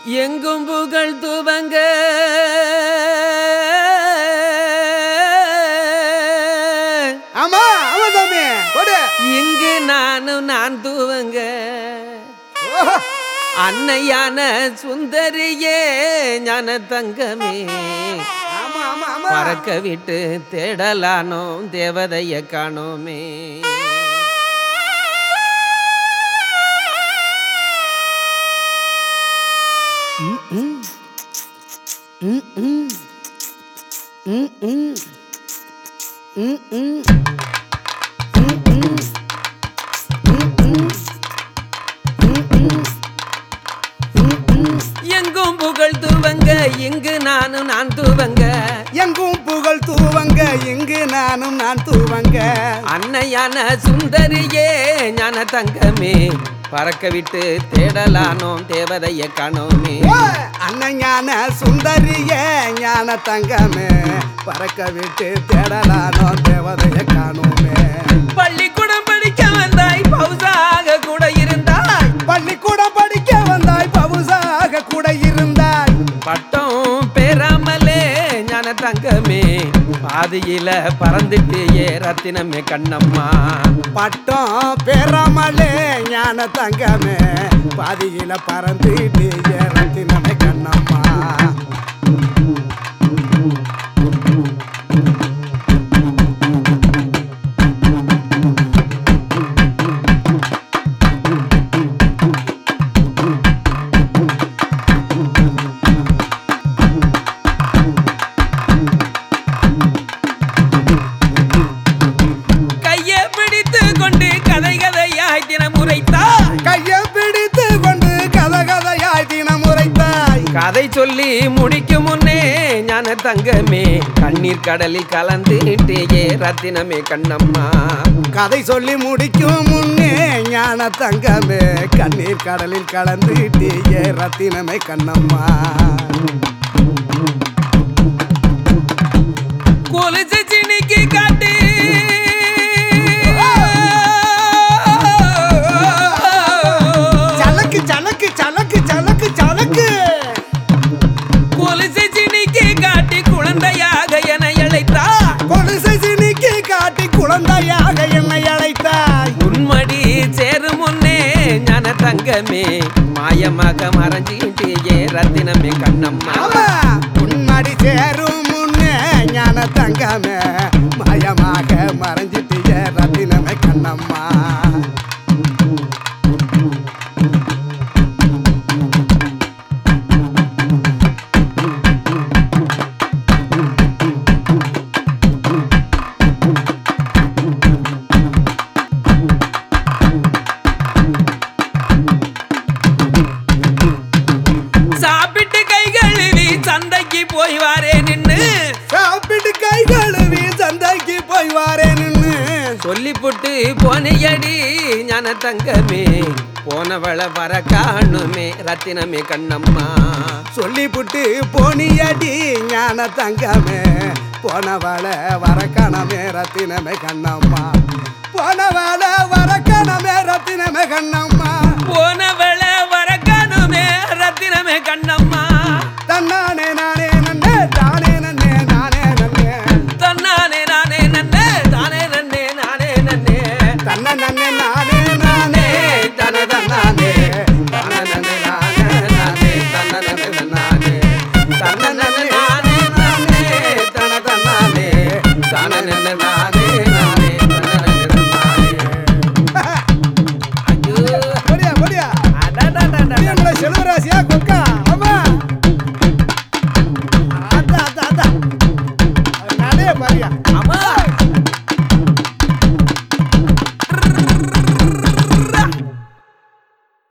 எங்கும் புகழ் துவங்க ஆமா ஆமா சாமி கொடு இங்கு நானும் நான் துவங்க ஓஹோ. அன்னையான சுந்தரியே ஞான தங்கமே ஆமா ஆமா ஆமா பறக்க விட்டு தேடலானோம் தேவதைய காணோமே எங்கும் புகழ் துவங்க இங்கு நானும் நான் துவங்க எங்கும் புகழ் தூவங்க இங்கு நானும் நான் தூவங்க அன்னையான சுந்தரியே ஞான தங்கமே பறக்க விட்டு தேடலானோம் தேவதைய காணோமே ஓ, அண்ணன் ஞான சுந்தரிய ஞான தங்கமே பறக்க விட்டு தேடலானோ தேவதைய காணோமே பள்ளிக்கூடம் படிக்க வந்தாய் பவுசாக கூட இருந்தாய் பள்ளிக்கூடம் படிக்க வந்தாய் பவுசாக கூட இருந்தாய் பட்டம் பெறாமலே ஞான தங்கமே பாதியில பறந்துட்டு ஏ ரத்தினமே கண்ணம்மா பட்டம் பெறாமலே ஞான தங்கமே பாதியில பறந்துட்டு ஏறத்தினமே கண்ணம்மா கையை பிடித்து கொண்டு கதை கதையாய் தினம் உரைத்தாய் கையை பிடித்து கொண்டு கத கதையாய் தினம் உரைத்தாய் கதை சொல்லி முடிக்கும் முன்னே ஞான தங்கமே கண்ணீர் கடலில் கலந்துட்டு ஏ ரத்தினமே கண்ணம்மா கதை சொல்லி முடிக்கும் முன்னே ஞான தங்கமே கண்ணீர் கடலில் கலந்துட்டு ஏ ரத்தினமே கண்ணம்மா கொலுசு சினிக்கு காட்டு சலக்கு சலக்கு சலக்கு சலக்கு சலக்கு கொலுசு சினிக்கு காட்டி குழந்தையாக என அழைத்தாய் கொலுசை சினிக்கு காட்டி குழந்தையாக என்னை அழைத்தாய் உன்மடி சேரும் முன்னே ஞான தங்கமே மாயமாக மறைஞ்சிட்டு ஏ ரத்தினமே கண்ணம்மா ஆமா உன்னடி சேரும் முன்னே ஞான தங்கமே மயமாக மறைஞ்சிட்டு ஏ ரத்தினமே கண்ணம்மா சாப்பிட்டு கை கழுவி சந்தைக்கு போய் வாரே நின்னு சாப்பிட்டு கை கழுவி சந்தைக்கு போய் வாரேன்னு சொல்லி புட்டு போனையடி ஞான தங்கமே போனவள வர காணுமே ரத்தினமே கண்ணம்மா சொல்லிப்புட்டு போனியடி ஞான தங்கமே போனவள வரக்கணமே ரத்தினமே கண்ணம்மா போனவள வரக்கணமே ரத்தினமே கண்ணம்மா போனவள வர காணுமே ரத்தினமே கண்ணம்மா தன்னானே நானே நன்னே தானே நன்னே நானே நன்னே தன்னானே நானே நன்னே தானே நன்னே நானே நன்னே தன்ன நன்னே நானே நானே தன தன்னானே தன நன்னே நானே நானே தன்ன நன்னே நானே தன்ன நன்னே நானே நானே தன தன்னானே தன நன்னே நானே நானே தன நன்னே நானே ஐயோ போடியா போடியா அடடடடட. என்னோட செல்வராசியா கொக்கா ஆமா அதான் அதான் அதான் நடே பாரியா அம்மா